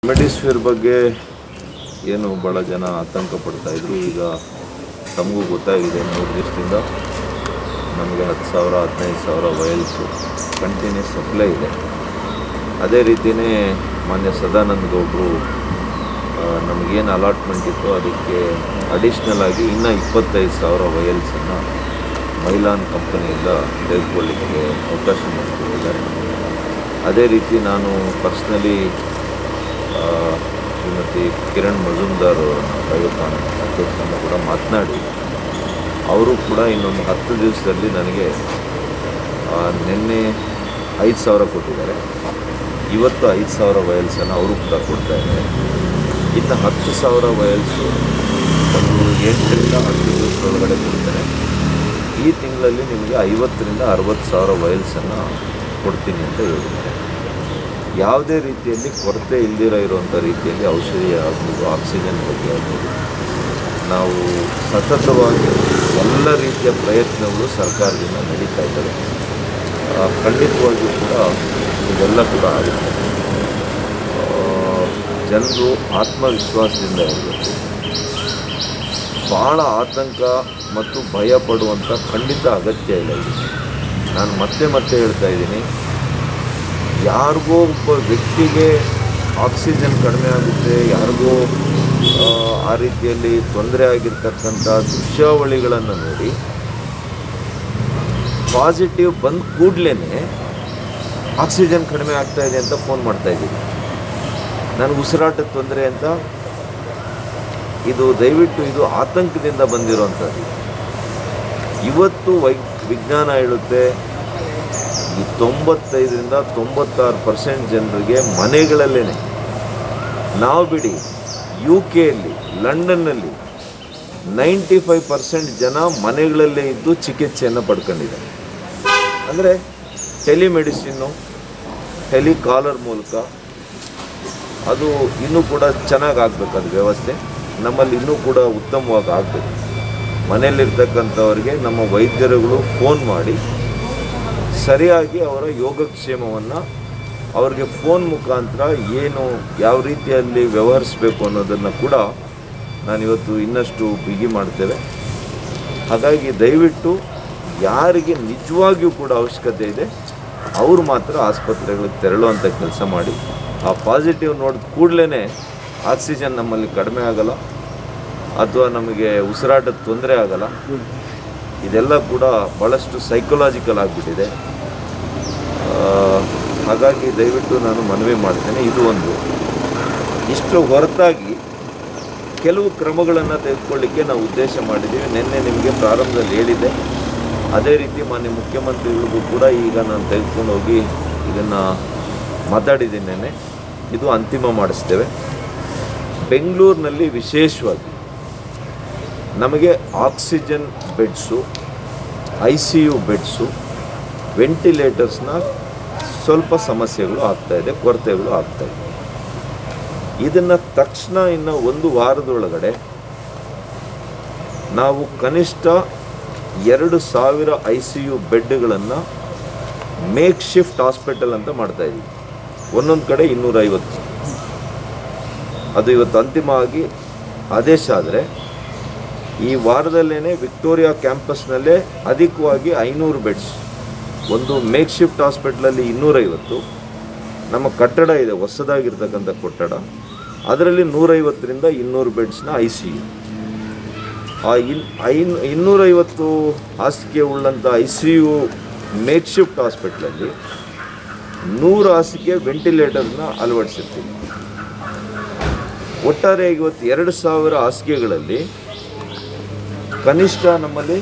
ರೆಮಿಡಿಸ್ವಿರ್ ಬಗ್ಗೆ ಏನು ಭಾಳ ಜನ ಆತಂಕ ಪಡ್ತಾ ಇದ್ರು ಈಗ ತಮಗೂ ಗೊತ್ತಾಗಿದೆ ಮೂರು ದಿವಸದಿಂದ ನಮಗೆ ಹತ್ತು ಸಾವಿರ ಹದಿನೈದು ಸಾವಿರ ವಯಲ್ಸು ಕಂಟಿನ್ಯೂಸ್ ಸಪ್ಲೈ ಇದೆ ಅದೇ ರೀತಿಯೇ ಮಾನ್ಯ ಸದಾನಂದ ಗೌಡರು ನಮಗೇನು ಅಲಾಟ್ಮೆಂಟ್ ಇತ್ತು ಅದಕ್ಕೆ ಅಡಿಷ್ನಲ್ ಆಗಿ ಇನ್ನೂ ಇಪ್ಪತ್ತೈದು ಸಾವಿರ ವಯಲ್ಸನ್ನು ಮೈಲಾನ್ ಕಂಪನಿಯಿಂದ ತೆಗೆದುಕೊಳ್ಳಿಕ್ಕೆ ಅವಕಾಶ ಮಾಡಿಕೊಟ್ಟಿದ್ದಾರೆ ಅದೇ ರೀತಿ ನಾನು ಪರ್ಸ್ನಲಿ ಶ್ರೀಮತಿ ಕಿರಣ್ ಮಜುಮ್ದಾರ್ ಅವರನ್ನು ಬಯೋಕಾನ್ ಅಧ್ಯಕ್ಷರನ್ನು ಕೂಡ ಮಾತನಾಡಿ ಅವರು ಕೂಡ ಇನ್ನೊಂದು ಹತ್ತು ದಿವಸದಲ್ಲಿ ನನಗೆ ಆ, ನಿನ್ನೆ ಐದು ಸಾವಿರ ಕೊಟ್ಟಿದ್ದಾರೆ ಇವತ್ತು ಐದು ಸಾವಿರ ವಯಲ್ಸನ್ನು ಅವರು ಕೂಡ ಕೊಡ್ತಾ ಇದ್ದಾರೆ ಇನ್ನು ಹತ್ತು ಸಾವಿರ ವಯಲ್ಸು ಒಂದು ಎಂಟರಿಂದ ಹತ್ತು ದಿವಸದೊಳಗಡೆ ಕೊಡ್ತಾರೆ ಈ ತಿಂಗಳಲ್ಲಿ ನಿಮಗೆ ಐವತ್ತರಿಂದ ಅರವತ್ತು ಸಾವಿರ ವಯಲ್ಸನ್ನು ಕೊಡ್ತೀನಿ ಅಂತ ಹೇಳಿದ್ದಾರೆ ಯಾವುದೇ ರೀತಿಯಲ್ಲಿ ಕೊರತೆ ಇಲ್ದಿರ ಇರುವಂಥ ರೀತಿಯಲ್ಲಿ ಔಷಧಿ ಆಗ್ಬೋದು ಆಕ್ಸಿಜನ್ ಬಗ್ಗೆ ಆಗ್ಬೋದು ನಾವು ಸತತವಾಗಿ ಎಲ್ಲ ರೀತಿಯ ಪ್ರಯತ್ನಗಳು ಸರ್ಕಾರದಿಂದ ನಡೀತಾ ಇದ್ದಾವೆ ಆ, ಖಂಡಿತವಾಗಿಯೂ ಕೂಡ ಇದೆಲ್ಲ ಕೂಡ ಆಗುತ್ತೆ ಜನರು ಆತ್ಮವಿಶ್ವಾಸದಿಂದ ಇರಬೇಕು ಭಾಳ ಆತಂಕ ಮತ್ತು ಭಯ ಪಡುವಂಥ ಖಂಡಿತ ಅಗತ್ಯ ಇಲ್ಲ ಇದು ನಾನು ಮತ್ತೆ ಮತ್ತೆ ಹೇಳ್ತಾ ಇದ್ದೀನಿ ಯಾರಿಗೋ ಒಬ್ಬ ವ್ಯಕ್ತಿಗೆ ಆಕ್ಸಿಜನ್ ಕಡಿಮೆ ಆಗುತ್ತೆ ಯಾರಿಗೋ ಆ, ಆ ರೀತಿಯಲ್ಲಿ ತೊಂದರೆ ಆಗಿರ್ತಕ್ಕಂಥ ದೃಶ್ಯಾವಳಿಗಳನ್ನು ನೋಡಿ ಪಾಸಿಟಿವ್ ಬಂದ ಕೂಡಲೇ ಆಕ್ಸಿಜನ್ ಕಡಿಮೆ ಆಗ್ತಾ ಇದೆ ಅಂತ ಫೋನ್ ಮಾಡ್ತಾ ಇದ್ದೀನಿ ನನಗೆ ಉಸಿರಾಟದ ತೊಂದರೆ ಅಂತ ಇದು ದಯವಿಟ್ಟು ಇದು ಆತಂಕದಿಂದ ಬಂದಿರುವಂಥದ್ದು ಇವತ್ತು ವೈ ವಿಜ್ಞಾನ ಹೇಳುತ್ತೆ ಈ ತೊಂಬತ್ತೈದರಿಂದ ತೊಂಬತ್ತಾರು ಪರ್ಸೆಂಟ್ ಜನರಿಗೆ ಮನೆಗಳಲ್ಲೇ ನಾವು ಬಿಡಿ ಯು ಕೆಯಲ್ಲಿ ಲಂಡನ್ನಲ್ಲಿ ನೈಂಟಿ ಫೈವ್ ಪರ್ಸೆಂಟ್ ಜನ ಮನೆಗಳಲ್ಲೇ ಇದ್ದು ಚಿಕಿತ್ಸೆಯನ್ನು ಪಡ್ಕೊಂಡಿದ್ದಾರೆ ಅಂದರೆ ಟೆಲಿಮೆಡಿಸಿನ್ನು ಟೆಲಿಕಾಲರ್ ಮೂಲಕ ಅದು ಇನ್ನೂ ಕೂಡ ಚೆನ್ನಾಗಿ ಆಗಬೇಕು ಅದು ವ್ಯವಸ್ಥೆ ನಮ್ಮಲ್ಲಿ ಇನ್ನೂ ಕೂಡ ಉತ್ತಮವಾಗಿ ಆಗಬೇಕು ಮನೆಯಲ್ಲಿರ್ತಕ್ಕಂಥವ್ರಿಗೆ ನಮ್ಮ ವೈದ್ಯರುಗಳು ಫೋನ್ ಮಾಡಿ ಸರಿಯಾಗಿ ಅವರ ಯೋಗಕ್ಷೇಮವನ್ನು ಅವ್ರಿಗೆ ಫೋನ್ ಮುಖಾಂತರ ಏನು ಯಾವ ರೀತಿಯಲ್ಲಿ ವ್ಯವಹರಿಸಬೇಕು ಅನ್ನೋದನ್ನು ಕೂಡ ನಾನಿವತ್ತು ಇನ್ನಷ್ಟು ಬಿಗಿ ಮಾಡ್ತೇವೆ ಹಾಗಾಗಿ ದಯವಿಟ್ಟು ಯಾರಿಗೆ ನಿಜವಾಗಿಯೂ ಕೂಡ ಅವಶ್ಯಕತೆ ಇದೆ ಅವರು ಮಾತ್ರ ಆಸ್ಪತ್ರೆಗಳಿಗೆ ತೆರಳುವಂಥ ಕೆಲಸ ಮಾಡಿ ಆ ಪಾಸಿಟಿವ್ ನೋಡಿದ ಕೂಡಲೇ ಆಕ್ಸಿಜನ್ ನಮ್ಮಲ್ಲಿ ಕಡಿಮೆ ಆಗಲ್ಲ ಅಥವಾ ನಮಗೆ ಉಸಿರಾಟದ ತೊಂದರೆ ಆಗಲ್ಲ ಇದೆಲ್ಲ ಕೂಡ ಭಾಳಷ್ಟು ಸೈಕಲಾಜಿಕಲ್ ಆಗಿಬಿಟ್ಟಿದೆ ಹಾಗಾಗಿ ದಯವಿಟ್ಟು ನಾನು ಮನವಿ ಮಾಡ್ತೇನೆ ಇದು ಒಂದು ಇಷ್ಟು ಹೊರತಾಗಿ ಕೆಲವು ಕ್ರಮಗಳನ್ನು ತೆಗೆದುಕೊಳ್ಳಿಕ್ಕೆ ನಾವು ಉದ್ದೇಶ ಮಾಡಿದ್ದೀವಿ ನಿನ್ನೆ ನಿಮಗೆ ಪ್ರಾರಂಭದಲ್ಲಿ ಹೇಳಿದ್ದೆ ಅದೇ ರೀತಿ ಮಾನ್ಯ ಮುಖ್ಯಮಂತ್ರಿಗಳಿಗೂ ಕೂಡ ಈಗ ನಾನು ತೆಗೆದುಕೊಂಡು ಹೋಗಿ ಇದನ್ನು ಮಾತಾಡಿದ್ದೀನಿ ನೆನ್ನೆ ಇದು ಅಂತಿಮ ಮಾಡಿಸ್ತೇವೆ ಬೆಂಗಳೂರಿನಲ್ಲಿ ವಿಶೇಷವಾಗಿ ನಮಗೆ oxygen beds I C U beds ವೆಂಟಿಲೇಟರ್ಸ್ನ ಸ್ವಲ್ಪ ಸಮಸ್ಯೆಗಳು ಆಗ್ತಾಯಿದೆ ಕೊರತೆಗಳು ಆಗ್ತಾಯಿದೆ ಇದನ್ನು ತಕ್ಷಣ ಇನ್ನು ಒಂದು ವಾರದೊಳಗಡೆ ನಾವು ಕನಿಷ್ಠ ಎರಡು ಸಾವಿರ ಐ ಸಿ ಯು ಬೆಡ್ಗಳನ್ನು ಮೇಕ್ ಶಿಫ್ಟ್ ಹಾಸ್ಪಿಟಲ್ ಅಂತ ಮಾಡ್ತಾ ಇದ್ದೀವಿ ಒಂದೊಂದು ಕಡೆ ಇನ್ನೂರೈವತ್ತು ಅದು ಇವತ್ತು ಅಂತಿಮವಾಗಿ ಆದೇಶ ಆದರೆ ಈ ವಾರದಲ್ಲೇ ವಿಕ್ಟೋರಿಯಾ ಕ್ಯಾಂಪಸ್ನಲ್ಲೇ ಅಧಿಕವಾಗಿ ಐನೂರು ಬೆಡ್ಸ್ ಒಂದು ಮೇಕ್ ಶಿಫ್ಟ್ ಹಾಸ್ಪಿಟ್ಲಲ್ಲಿ ಇನ್ನೂರೈವತ್ತು ನಮ್ಮ ಕಟ್ಟಡ ಇದೆ ಹೊಸದಾಗಿರ್ತಕ್ಕಂಥ ಕಟ್ಟಡ ಅದರಲ್ಲಿ ನೂರೈವತ್ತರಿಂದ ಇನ್ನೂರು ಬೆಡ್ಸ್ನ ಐ ಸಿ ಯು ಆ ಇನ್ ಐನ್ ಇನ್ನೂರೈವತ್ತು ಹಾಸಿಗೆ ಉಳ್ಳಂಥ I C U makeshift ಹಾಸ್ಪಿಟ್ಲಲ್ಲಿ ನೂರು ಹಾಸಿಗೆ ವೆಂಟಿಲೇಟರ್ನ ಅಳವಡಿಸಿರ್ತೀವಿ ಒಟ್ಟಾರೆ ಇವತ್ತು ಎರಡು ಸಾವಿರ ಹಾಸಿಗೆಗಳಲ್ಲಿ ಕನಿಷ್ಠ ನಮ್ಮಲ್ಲಿ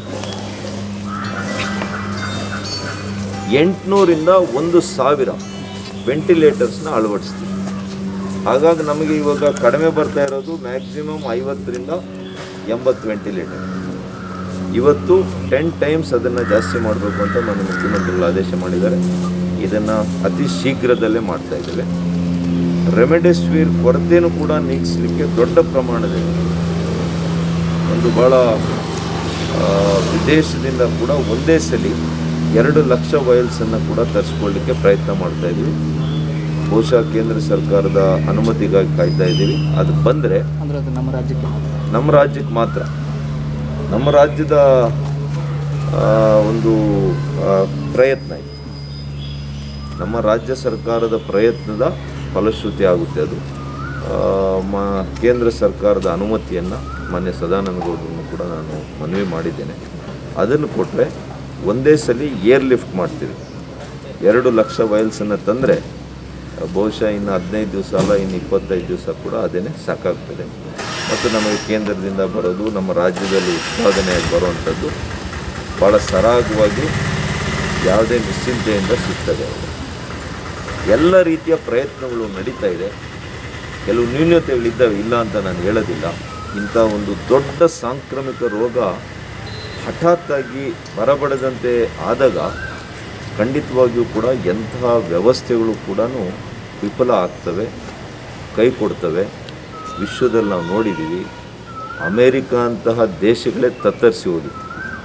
ಎಂಟುನೂರಿಂದ ಒಂದು ಸಾವಿರ ವೆಂಟಿಲೇಟರ್ಸ್ನ ಅಳವಡಿಸ್ತೀವಿ ಹಾಗಾಗಿ ನಮಗೆ ಇವಾಗ ಕಡಿಮೆ ಬರ್ತಾ ಇರೋದು ಮ್ಯಾಕ್ಸಿಮಮ್ ಐವತ್ತರಿಂದ ಎಂಬತ್ತು ವೆಂಟಿಲೇಟರ್ ಇವತ್ತು ಟೆನ್ ಟೈಮ್ಸ್ ಅದನ್ನು ಜಾಸ್ತಿ ಮಾಡಬೇಕು ಅಂತ ಮಾನ್ಯ ಮುಖ್ಯಮಂತ್ರಿಗಳು ಆದೇಶ ಮಾಡಿದ್ದಾರೆ ಇದನ್ನು ಅತಿ ಶೀಘ್ರದಲ್ಲೇ ಮಾಡ್ತಾ ಇದ್ದೇವೆ ರೆಮಿಡೆಸಿವಿರ್ ಕೊರತೆಯೂ ಕೂಡ ನೀಗಿಸಲಿಕ್ಕೆ ದೊಡ್ಡ ಪ್ರಮಾಣದಲ್ಲಿ ಒಂದು ಭಾಳ ಆ, ವಿದೇಶದಿಂದ ಕೂಡ ಒಂದೇ ಸಲ ಎರಡು ಲಕ್ಷ ವಯಲ್ಸನ್ನು ಕೂಡ ತರಿಸ್ಕೊಳ್ಳಿಕ್ಕೆ ಪ್ರಯತ್ನ ಮಾಡ್ತಾ ಇದ್ವಿ ಬಹುಶಃ ಕೇಂದ್ರ ಸರ್ಕಾರದ ಅನುಮತಿಗಾಗಿ ಕಾಯ್ತಾ ಇದ್ದೀವಿ ಅದು ಬಂದರೆ ಅಂದರೆ ಅದು ನಮ್ಮ ರಾಜ್ಯಕ್ಕೆ ನಮ್ಮ ರಾಜ್ಯಕ್ಕೆ ಮಾತ್ರ ನಮ್ಮ ರಾಜ್ಯದ ಆ, ಒಂದು ಆ, ಪ್ರಯತ್ನ ಇದು ನಮ್ಮ ರಾಜ್ಯ ಸರ್ಕಾರದ ಪ್ರಯತ್ನದ ಫಲಶ್ರುತಿ ಆಗುತ್ತೆ ಅದು ಆ, ಮ ಕೇಂದ್ರ ಸರ್ಕಾರದ ಅನುಮತಿಯನ್ನು ಮಾನ್ಯ ಸದಾನಂದಗೌಡರನ್ನು ಕೂಡ ನಾನು ಮನವಿ ಮಾಡಿದ್ದೇನೆ ಅದನ್ನು ಕೊಟ್ಟರೆ ಒಂದೇ ಸಲ ಏರ್ ಲಿಫ್ಟ್ ಮಾಡ್ತೀವಿ ಎರಡು ಲಕ್ಷ ವಯಲ್ಸನ್ನು ತಂದರೆ ಬಹುಶಃ ಇನ್ನು ಹದಿನೈದು ದಿವಸ ಅಲ್ಲ ಇನ್ನು ಇಪ್ಪತ್ತೈದು ದಿವಸ ಕೂಡ ಅದೇನೆ ಸಾಕಾಗ್ತದೆ ಮತ್ತು ನಮಗೆ ಕೇಂದ್ರದಿಂದ ಬರೋದು ನಮ್ಮ ರಾಜ್ಯದಲ್ಲಿ ಉತ್ಪಾದನೆಯಾಗಿ ಬರುವಂಥದ್ದು ಭಾಳ ಸರಾಗವಾಗಿ ಯಾವುದೇ ನಿಶ್ಚಿಂತೆಯಿಂದ ಸಿಗ್ತದೆ ಅವರಿಗೆ ಎಲ್ಲ ರೀತಿಯ ಪ್ರಯತ್ನಗಳು ನಡೀತಾ ಇದೆ ಕೆಲವು ನ್ಯೂನ್ಯತೆಗಳಿದ್ದಾವೆ ಇಲ್ಲ ಅಂತ ನಾನು ಹೇಳೋದಿಲ್ಲ ಇಂಥ ಒಂದು ದೊಡ್ಡ ಸಾಂಕ್ರಾಮಿಕ ರೋಗ ಹಠಾತ್ತಾಗಿ ಬರಬಡದಂತೆ ಆದಾಗ ಖಂಡಿತವಾಗಿಯೂ ಕೂಡ ಎಂತಹ ವ್ಯವಸ್ಥೆಗಳು ಕೂಡ ವಿಫಲ ಆಗ್ತವೆ ಕೈ ಕೊಡ್ತವೆ ವಿಶ್ವದಲ್ಲಿ ನಾವು ನೋಡಿದ್ದೀವಿ ಅಮೇರಿಕ ಅಂತಹ ದೇಶಗಳೇ ತತ್ತರಿಸಿ ಹೋಗಿತ್ತು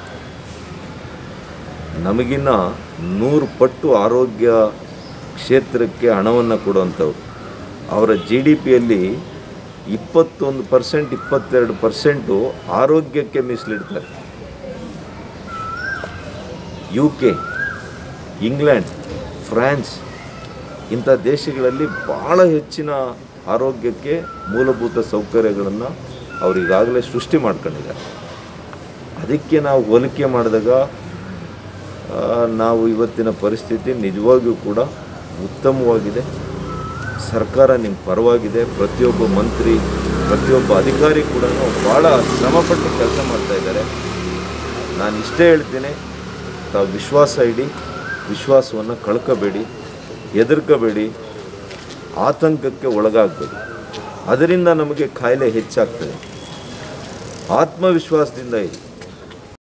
ನಮಗಿನ್ನ ನೂರು ಪಟ್ಟು ಆರೋಗ್ಯ ಕ್ಷೇತ್ರಕ್ಕೆ ಹಣವನ್ನು ಕೊಡುವಂಥವ್ರು ಅವರ ಜಿ ಡಿ ಪಿಯಲ್ಲಿ ಇಪ್ಪತ್ತೊಂದು ಪರ್ಸೆಂಟ್ ಇಪ್ಪತ್ತೆರಡು ಪರ್ಸೆಂಟು ಆರೋಗ್ಯಕ್ಕೆ ಮೀಸಲಿಡ್ತಾರೆ ಯು ಕೆ ಇಂಗ್ಲೆಂಡ್ ಫ್ರಾನ್ಸ್ ಇಂಥ ದೇಶಗಳಲ್ಲಿ ಭಾಳ ಹೆಚ್ಚಿನ ಆರೋಗ್ಯಕ್ಕೆ ಮೂಲಭೂತ ಸೌಕರ್ಯಗಳನ್ನು ಅವರಿಗಾಗಲೇ ಸೃಷ್ಟಿ ಮಾಡ್ಕೊಂಡಿದ್ದಾರೆ ಅದಕ್ಕೆ ನಾವು ಹೋಲಿಕೆ ಮಾಡಿದಾಗ ಆ, ನಾವು ಇವತ್ತಿನ ಪರಿಸ್ಥಿತಿ ನಿಜವಾಗಿಯೂ ಕೂಡ ಉತ್ತಮವಾಗಿದೆ ಸರ್ಕಾರ ನಿಮ್ಮ ಪರವಾಗಿದೆ ಪ್ರತಿಯೊಬ್ಬ ಮಂತ್ರಿ ಪ್ರತಿಯೊಬ್ಬ ಅಧಿಕಾರಿ ಕೂಡ ಭಾಳ ಶ್ರಮಪಟ್ಟು ಕೆಲಸ ಮಾಡ್ತಾ ಇದ್ದಾರೆ ನಾನು ಇಷ್ಟೇ ಹೇಳ್ತೀನಿ ತಾವು ವಿಶ್ವಾಸ ಇಡಿ ವಿಶ್ವಾಸವನ್ನು ಕಳ್ಕೋಬೇಡಿ ಹೆದರ್ಕೋಬೇಡಿ ಆತಂಕಕ್ಕೆ ಒಳಗಾಗಬೇಡಿ ಅದರಿಂದ ನಮಗೆ ಕಾಯಿಲೆ ಹೆಚ್ಚಾಗ್ತದೆ ಆತ್ಮವಿಶ್ವಾಸದಿಂದ ಇರಿ